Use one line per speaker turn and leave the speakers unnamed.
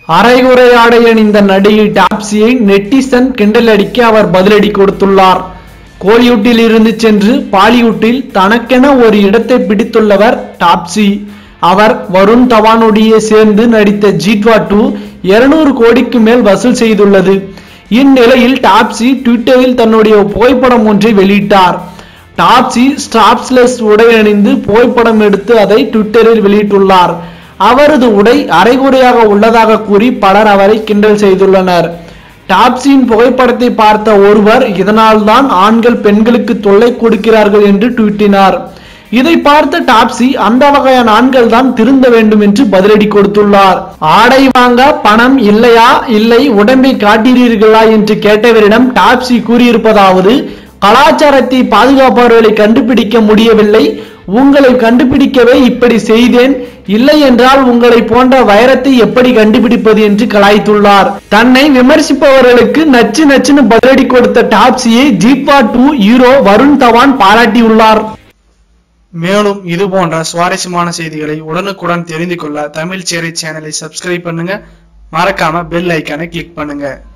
அரைகுறை ஆடை அணிந்த நடிகை டாப்சியை நெட்டிசன் கிண்டல் அடிக்க அவர் பதிலடி கொடுத்துள்ளார் கோலிவுட்டில் இருந்து சென்று பாலிவுட்டில் தனக்கென ஒரு இடத்தை பிடித்துள்ளவர் டாப்சி அவர் வருண் தவானுடைய சேர்ந்து நடித்த ஜீட்வா டூ இருநூறு கோடிக்கு மேல் வசூல் செய்துள்ளது இந்நிலையில் டாப்சி ட்விட்டரில் தன்னுடைய புகைப்படம் ஒன்றை வெளியிட்டார் டாப்சி ஸ்டாப்ஸ்லெஸ் உடை அணிந்து புகைப்படம் எடுத்து அதை ட்விட்டரில் வெளியிட்டுள்ளார் அவரது உடை அரைகுறையாக உள்ளதாக கூறி பலர் அவரை கிண்டல் செய்துள்ளனர் டாப்சியின் புகைப்படத்தை பார்த்த ஒருவர் இதனால்தான் ஆண்கள் பெண்களுக்கு தொல்லை கொடுக்கிறார்கள் என்று ட்வீட்டினார் இதை பார்த்த டாப்சி அந்த வகையான ஆண்கள் தான் திருந்த வேண்டும் என்று பதிலடி கொடுத்துள்ளார் ஆடை வாங்க பணம் இல்லையா இல்லை உடம்பை காட்டுகிறீர்களா என்று கேட்டவரிடம் டாப்சி கூறியிருப்பதாவது கலாச்சாரத்தை பாதுகாப்பவர்களை கண்டுபிடிக்க முடியவில்லை உங்களை கண்டுபிடிக்கவே இப்படி செய்தேன் இல்லை என்றால் உங்களை போன்ற வைரத்தை எப்படி கண்டுபிடிப்பது என்று கலாய்த்துள்ளார் தன்னை விமர்சிப்பவர்களுக்கு நச்சு நச்சுன்னு பதிலடி கொடுத்த டாப்சியை ஜீப்பா டூ ஹீரோ வருண் தவான் பாராட்டியுள்ளார்
மேலும் இது போன்ற சுவாரஸ்யமான செய்திகளை உடனுக்குடன் தெரிந்து கொள்ள தமிழ் சேரை சேனலை சப்ஸ்கிரைப் பண்ணுங்க மறக்காம பெல் ஐக்கானை கிளிக் பண்ணுங்க